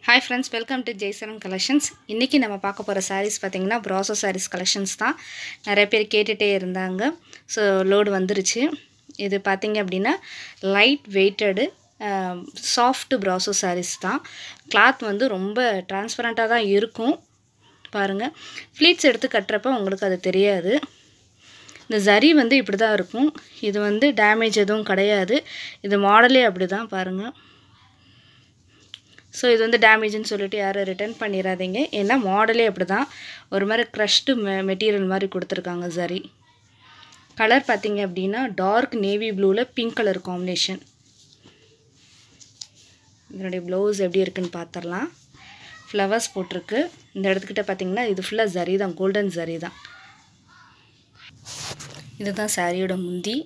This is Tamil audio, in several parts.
hi friends welcome to Jaicharan collections இன்றைக்கி நம்ம பார்க்க போகிற சாரீஸ் பார்த்திங்கன்னா ப்ராசோ சாரீஸ் கலெக்ஷன்ஸ் தான் நிறைய பேர் கேட்டுகிட்டே இருந்தாங்க ஸோ லோடு வந்துருச்சு இது பார்த்திங்க அப்படின்னா light weighted soft brasso saris தான் கிளாத் வந்து ரொம்ப டிரான்ஸ்பரண்ட்டாக தான் இருக்கும் பாருங்கள் ஃப்ளீட்ஸ் எடுத்து கட்டுறப்ப உங்களுக்கு அது தெரியாது இந்த ஜரி வந்து இப்படி தான் இருக்கும் இது வந்து டேமேஜ் எதுவும் கிடையாது இது மாடலே அப்படி தான் பாருங்கள் ஸோ இது வந்து டேமேஜ்னு சொல்லிட்டு யாரும் ரிட்டர்ன் பண்ணிடாதீங்க ஏன்னா மாடலே அப்படி தான் ஒரு மாதிரி க்ரஷ்டு மெ மெட்டீரியல் மாதிரி கொடுத்துருக்காங்க சரி கலர் பார்த்தீங்க அப்படின்னா டார்க் நேவி ப்ளூவில் பிங்க் கலர் காம்பினேஷன் இதனுடைய ப்ளவுஸ் எப்படி இருக்குன்னு பார்த்துடலாம் ஃப்ளவர்ஸ் போட்டிருக்கு இந்த இடத்துக்கிட்ட பார்த்தீங்கன்னா இது ஃபுல்லாக ஜரி தான் கோல்டன் ஜரி தான் இதுதான் சாரியோட முந்தி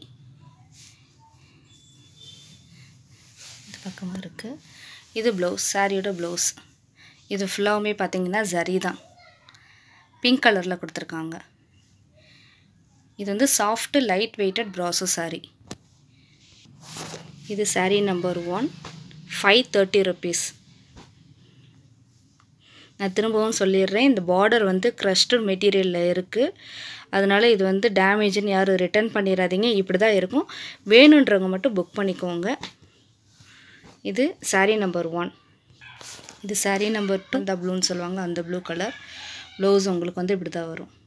இந்த பக்கமாக இருக்குது இது ப்ளவுஸ் சாரியோட ப்ளவுஸ் இது ஃபுல்லாகவுமே பார்த்தீங்கன்னா ஜரி தான் பிங்க் கலரில் கொடுத்துருக்காங்க இது வந்து soft light weighted brasso sari இது sari number one five thirty rupees நான் திரும்பவும் சொல்லிடுறேன் இந்த பார்டர் வந்து க்ரஷ்டு மெட்டீரியலில் இருக்குது அதனால் இது வந்து டேமேஜ்னு யாரும் ரிட்டர்ன் பண்ணிடாதீங்க இப்படி தான் இருக்கும் வேணுன்றவங்க மட்டும் புக் பண்ணிக்கோங்க இது சாரீ நம்பர் ஒன் இது சாரீ நம்பர் டூ இந்த ப்ளூன்னு சொல்லுவாங்க அந்த ப்ளூ கலர் ப்ளவுஸ் உங்களுக்கு வந்து இப்படி தான் வரும்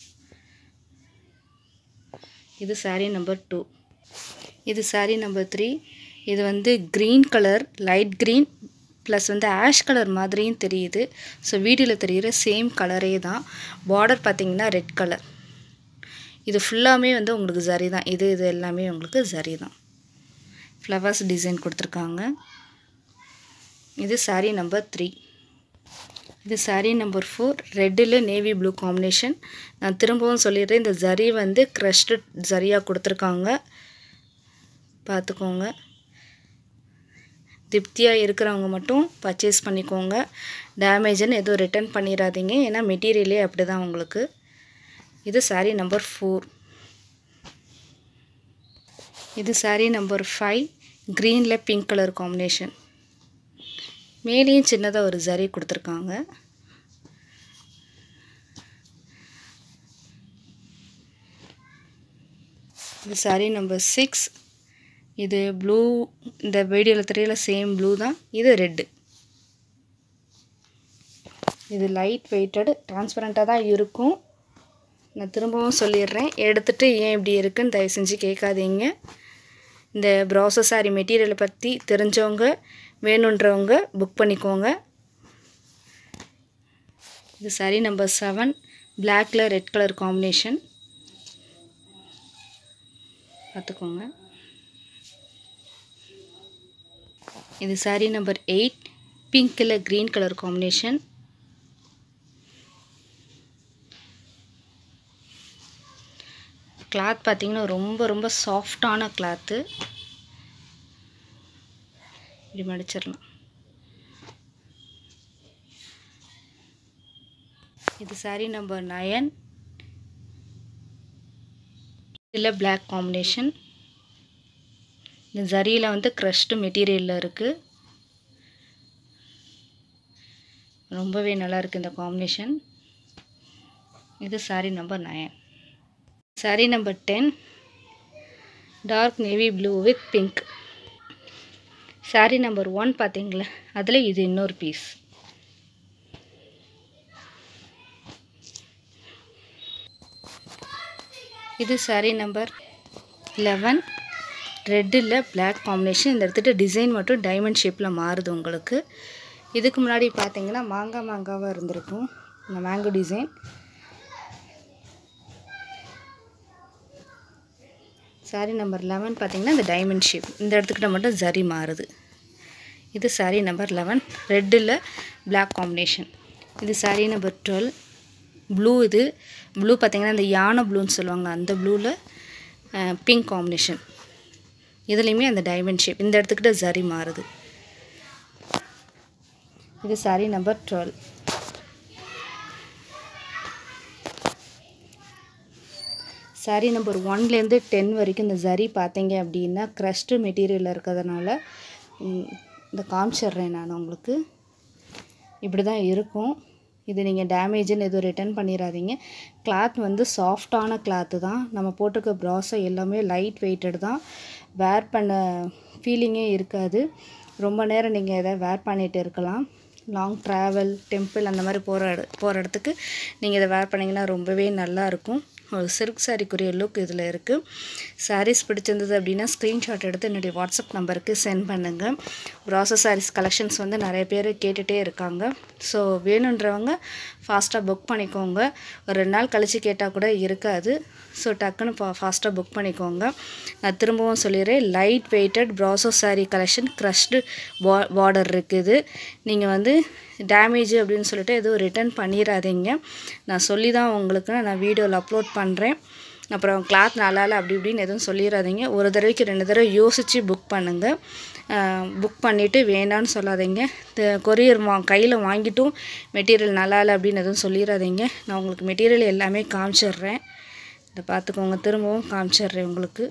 இது சாரீ நம்பர் டூ இது சாரீ நம்பர் த்ரீ இது வந்து green colour light green plus வந்து ஆஷ் கலர் மாதிரியும் தெரியுது ஸோ வீடியோவில் தெரிகிற சேம் கலரே தான் பார்டர் பார்த்திங்கன்னா ரெட் கலர் இது ஃபுல்லாமே வந்து உங்களுக்கு ஜரி தான் இது இது எல்லாமே உங்களுக்கு ஜரி தான் ஃப்ளவர்ஸ் டிசைன் கொடுத்துருக்காங்க இது சாரீ நம்பர் த்ரீ இது சாரீ நம்பர் ஃபோர் ரெட்டில் நேவி ப்ளூ காம்பினேஷன் நான் திரும்பவும் சொல்லிடுறேன் இந்த ஜரி வந்து க்ரஷ்டு ஜரியாக கொடுத்துருக்காங்க பார்த்துக்கோங்க திருப்தியாக இருக்கிறவங்க மட்டும் பர்ச்சேஸ் பண்ணிக்கோங்க டேமேஜ்னு எதுவும் ரிட்டர்ன் பண்ணிடாதீங்க ஏன்னா மெட்டீரியலே அப்படி தான் உங்களுக்கு இது சாரீ நம்பர் ஃபோர் இது சாரீ நம்பர் ஃபைவ் க்ரீனில் பிங்க் கலர் காம்பினேஷன் மேலேயும் சின்னதாக ஒரு ஜரி கொடுத்துருக்காங்க இது சாரீ நம்பர் சிக்ஸ் இது ப்ளூ இந்த வீடியோவில் தெரியல சேம் ப்ளூ தான் இது ரெட்டு இது லைட் வெயிட்டடு டிரான்ஸ்பரண்ட்டாக தான் இருக்கும் நான் திரும்பவும் சொல்லிடுறேன் எடுத்துகிட்டு ஏன் இப்படி இருக்குன்னு தயவு செஞ்சு கேட்காதீங்க இந்த ப்ராசோ சாரி மெட்டீரியலை பற்றி தெரிஞ்சவங்க வேணுன்றவங்க புக் பண்ணிக்கோங்க இது சாரி நம்பர் செவன் பிளாக்ல ரெட் கலர் காம்பினேஷன் பார்த்துக்கோங்க இது சாரி நம்பர் எயிட் பிங்க்கில் க்ரீன் கலர் காம்பினேஷன் கிளாத் பார்த்திங்கன்னா ரொம்ப ரொம்ப சாஃப்டான கிளாத்து இப்படி மடிச்சிடலாம் இது சாரீ நம்பர் நயன் இதில் பிளாக் காம்பினேஷன் இந்த ஜரியில் வந்து க்ரஷ்டு மெட்டீரியலில் இருக்குது ரொம்பவே நல்லா இருக்குது இந்த காம்பினேஷன் இது sari number nine sari number ten dark navy blue with pink sari number one பார்த்தீங்களா அதில் இது இன்னொரு பீஸ் இது சாரீ நம்பர் லெவன் ரெட்டில் பிளாக் காம்பினேஷன் இந்த இடத்துட்டு டிசைன் மட்டும் டைமண்ட் ஷேப்பில் மாறுது உங்களுக்கு இதுக்கு முன்னாடி பார்த்தீங்கன்னா மாங்காய் மாங்காவாக இருந்திருக்கும் இந்த mango design sari number eleven பார்த்திங்கன்னா இந்த டைமண்ட் ஷேப் இந்த இடத்துக்கிட்ட மட்டும் ஜரி மாறுது இது சாரீ நம்பர் லெவன் ரெட்டில் பிளாக் காம்பினேஷன் இது சாரீ நம்பர் டுவெல் ப்ளூ இது ப்ளூ பார்த்திங்கன்னா இந்த யானை ப்ளூன்னு சொல்லுவாங்க அந்த ப்ளூவில் பிங்க் காம்பினேஷன் இதுலேயுமே அந்த டைமண்ட் ஷேப் இந்த இடத்துக்கிட்ட ஜரி மாறுது இது sari number twelve sari number ஒன்லேருந்து டென் வரைக்கும் இந்த ஜரி பார்த்தீங்க அப்படின்னா க்ரஷ்டு மெட்டீரியல் இருக்கிறதுனால ம், இந்த காமிச்சிட்றேன் நான் உங்களுக்கு இப்படி தான் இருக்கும் இது நீங்கள் டேமேஜுன்னு எதுவும் ரிட்டர்ன் பண்ணிடாதீங்க கிளாத் வந்து சாஃப்டான கிளாத்து தான் நம்ம போட்டிருக்க ப்ராஸோ எல்லாமே லைட் வெயிட்டட் தான் வேர் பண்ண ஃபீலிங்கே இருக்காது ரொம்ப நேரம் நீங்கள் எதை வேர் பண்ணிகிட்டு இருக்கலாம் லாங் ட்ராவல் டெம்பிள் அந்த மாதிரி போகிற இட போகிற இடத்துக்கு நீங்கள் இதை வேர் பண்ணிங்கன்னா ரொம்பவே நல்லாயிருக்கும் ஒரு சில்க் சாரிக்குரிய லுக் இதில் இருக்குது சாரீஸ் பிடிச்சிருந்தது அப்படின்னா ஸ்க்ரீன்ஷாட் எடுத்து என்னுடைய வாட்ஸ்அப் நம்பருக்கு சென்ட் பண்ணுங்கள் ப்ராசஸ் சாரீஸ் கலெக்ஷன்ஸ் வந்து நிறைய பேர் கேட்டுகிட்டே இருக்காங்க ஸோ வேணுன்றவங்க ஃபாஸ்ட்டாக புக் பண்ணிக்கோங்க ஒரு ரெண்டு நாள் கழித்து கேட்டால் கூட இருக்காது ஸோ டக்குன்னு ஃபா ஃபாஸ்ட்டாக புக் பண்ணிக்கோங்க நான் திரும்பவும் சொல்லிடுறேன் light weighted brasso sari collection crushed பா பார்டர் இருக்குது நீங்கள் வந்து டேமேஜ் அப்படின்னு சொல்லிட்டு எதுவும் ரிட்டர்ன் பண்ணிடாதீங்க நான் சொல்லி தான் உங்களுக்கு நான் வீடியோவில் அப்லோட் பண்ணுறேன் அப்புறம் கிளாத் நல்லா இல்லை அப்படி இப்படின்னு எதுவும் சொல்லிடாதீங்க ஒரு தடவைக்கு ரெண்டு தடவை யோசித்து புக் பண்ணுங்கள் புக் பண்ணிவிட்டு வேணான்னு சொல்லாதீங்க கொரியர் வா கையில் வாங்கிட்டும் மெட்டீரியல் நல்லா இல்லை அப்படின்னு எதுவும் சொல்லிடாதீங்க நான் உங்களுக்கு மெட்டீரியல் எல்லாமே காமிச்சிடுறேன் இதை பார்த்துக்கோங்க திரும்பவும் காமிச்சிடுறேன் உங்களுக்கு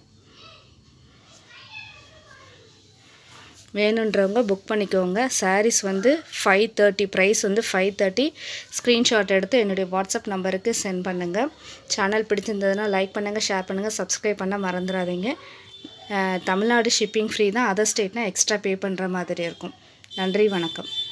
வேணுன்றவங்க புக் பண்ணிக்கோங்க சாரீஸ் வந்து ஃபைவ் தேர்ட்டி ப்ரைஸ் வந்து ஃபைவ் தேர்ட்டி ஸ்க்ரீன்ஷாட் எடுத்து என்னுடைய வாட்ஸ்அப் நம்பருக்கு சென்ட் பண்ணுங்கள் சேனல் பிடிச்சிருந்ததுன்னா லைக் பண்ணுங்கள் ஷேர் பண்ணுங்கள் சப்ஸ்கிரைப் பண்ண மறந்துடாதீங்க தமிழ்நாடு ஷிப்பிங் ஃப்ரீ தான் அதர் ஸ்டேட்னால் எக்ஸ்ட்ரா பே பண்ணுற மாதிரி இருக்கும் நன்றி வணக்கம்